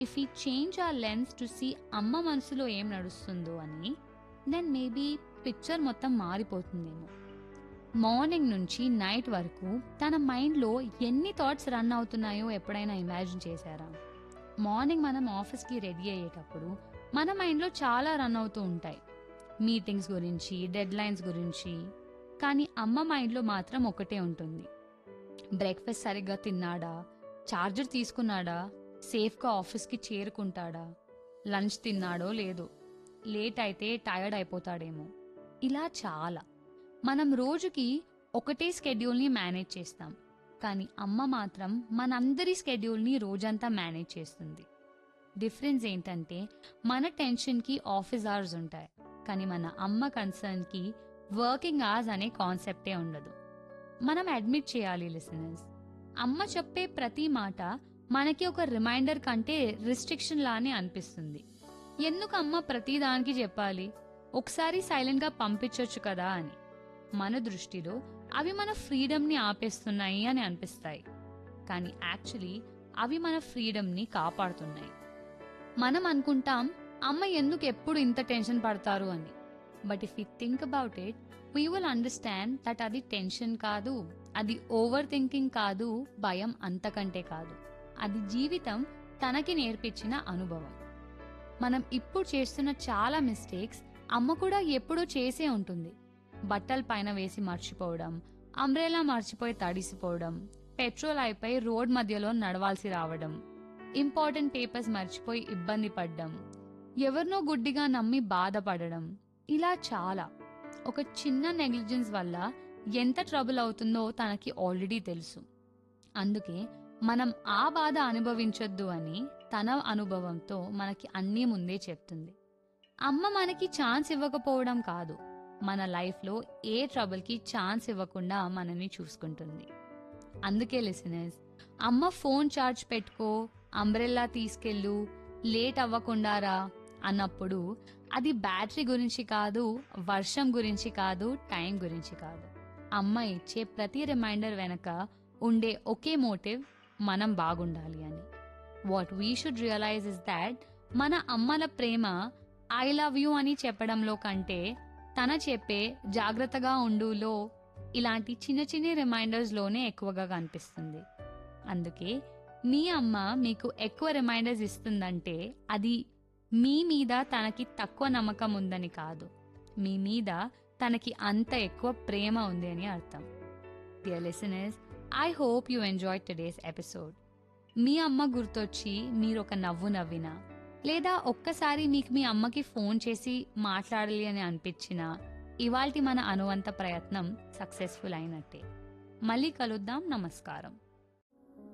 if ఈ change ఆ lens to see అమ్మ మనసులో ఏం నడుస్తుందో అని దెన్ మేబీ పిక్చర్ మొత్తం మారిపోతుందేమో మార్నింగ్ నుంచి నైట్ వరకు తన మైండ్లో ఎన్ని థాట్స్ రన్ అవుతున్నాయో ఎప్పుడైనా ఇమాజిన్ చేశారా మార్నింగ్ మనం ఆఫీస్కి రెడీ అయ్యేటప్పుడు మన మైండ్లో చాలా రన్ అవుతూ ఉంటాయి మీటింగ్స్ గురించి డెడ్ లైన్స్ గురించి కానీ అమ్మ మైండ్లో మాత్రం ఒకటే ఉంటుంది బ్రేక్ఫాస్ట్ సరిగ్గా తిన్నాడా చార్జర్ తీసుకున్నాడా సేఫ్గా ఆఫీస్కి చేరుకుంటాడా లంచ్ తిన్నాడో లేదో లేట్ అయితే టైర్డ్ అయిపోతాడేమో ఇలా చాలా మనం రోజుకి ఒకటే స్కెడ్యూల్ని మేనేజ్ చేస్తాం కానీ అమ్మ మాత్రం మనందరి స్కెడ్యూల్ని రోజంతా మేనేజ్ చేస్తుంది డిఫరెన్స్ ఏంటంటే మన టెన్షన్కి ఆఫీస్ అవర్స్ ఉంటాయి కానీ మన అమ్మ కన్సర్న్కి వర్కింగ్ అవర్స్ అనే కాన్సెప్టే ఉండదు మనం అడ్మిట్ చేయాలి లిసనర్స్ అమ్మ చెప్పే ప్రతి మాట మనకి ఒక రిమైండర్ కంటే రిస్ట్రిక్షన్ లానే అనిపిస్తుంది ఎందుకు అమ్మ ప్రతి దానికి చెప్పాలి ఒకసారి సైలెంట్గా పంపించొచ్చు కదా అని మన దృష్టిలో అవి మన ఫ్రీడమ్ని ఆపేస్తున్నాయి అని అనిపిస్తాయి కానీ యాక్చువల్లీ అవి మన ఫ్రీడమ్ని కాపాడుతున్నాయి మనం అనుకుంటాం అమ్మ ఎందుకు ఎప్పుడు ఇంత టెన్షన్ పడతారు అని but if you think about it we will understand that అది టెన్షన్ కాదు అది ఓవర్ థింకింగ్ కాదు భయం అంతకంటే కాదు అది జీవితం తనకి నేర్పించిన అనుభవం మనం ఇప్పుడు చేస్తున్న చాలా మిస్టేక్స్ అమ్మ కూడా ఎప్పుడూ చేసే ఉంటుంది బట్టల పైన వేసి మర్చిపోవడం అంబ్రెలా మర్చిపోయి తడిసిపోవడం పెట్రోల్ అయిపోయి రోడ్ మధ్యలో నడవాల్సి రావడం ఇంపార్టెంట్ పేపర్స్ మర్చిపోయి ఇబ్బంది పడ్డం ఎవరినో గుడ్డిగా నమ్మి బాధపడడం ఇలా చాలా ఒక చిన్న నెగ్లిజెన్స్ వల్ల ఎంత ట్రబుల్ అవుతుందో తనకి ఆల్రెడీ తెలుసు అందుకే మనం ఆ బాధ అనుభవించొద్దు అని తన అనుభవంతో మనకి అన్నీ ముందే చెప్తుంది అమ్మ మనకి ఛాన్స్ ఇవ్వకపోవడం కాదు మన లైఫ్లో ఏ ట్రబుల్కి ఛాన్స్ ఇవ్వకుండా మనని చూసుకుంటుంది అందుకే లిసనర్స్ అమ్మ ఫోన్ ఛార్జ్ పెట్టుకో అంబ్రెల్లా తీసుకెళ్ళు లేట్ అవ్వకుండా రా అన్నప్పుడు అది బ్యాటరీ గురించి కాదు వర్షం గురించి కాదు టైం గురించి కాదు అమ్మ ఇచ్చే ప్రతి రిమైండర్ వెనక ఉండే ఒకే మోటివ్ మనం బాగుండాలి అని what we should realise is that మన అమ్మల ప్రేమ ఐ లవ్ యూ అని చెప్పడంలో కంటే తన చెప్పే జాగ్రత్తగా ఉండులో ఇలాంటి చిన్న చిన్న రిమైండర్స్లోనే ఎక్కువగా కనిపిస్తుంది అందుకే మీ అమ్మ మీకు ఎక్కువ రిమైండర్స్ ఇస్తుందంటే అది మీ మీద తనకి తక్కువ నమ్మకం ఉందని కాదు మీ మీద తనకి అంత ఎక్కువ ప్రేమ ఉంది అని అర్థం dear listeners I hope you enjoy today's episode మీ అమ్మ గుర్తొచ్చి మీరు ఒక నవ్వు నవ్వినా లేదా ఒక్కసారి మీకు మీ అమ్మకి ఫోన్ చేసి మాట్లాడాలి అని అనిపించినా ఇవాల్టి మన అనువంత ప్రయత్నం సక్సెస్ఫుల్ అయినట్టే మళ్ళీ కలుద్దాం నమస్కారం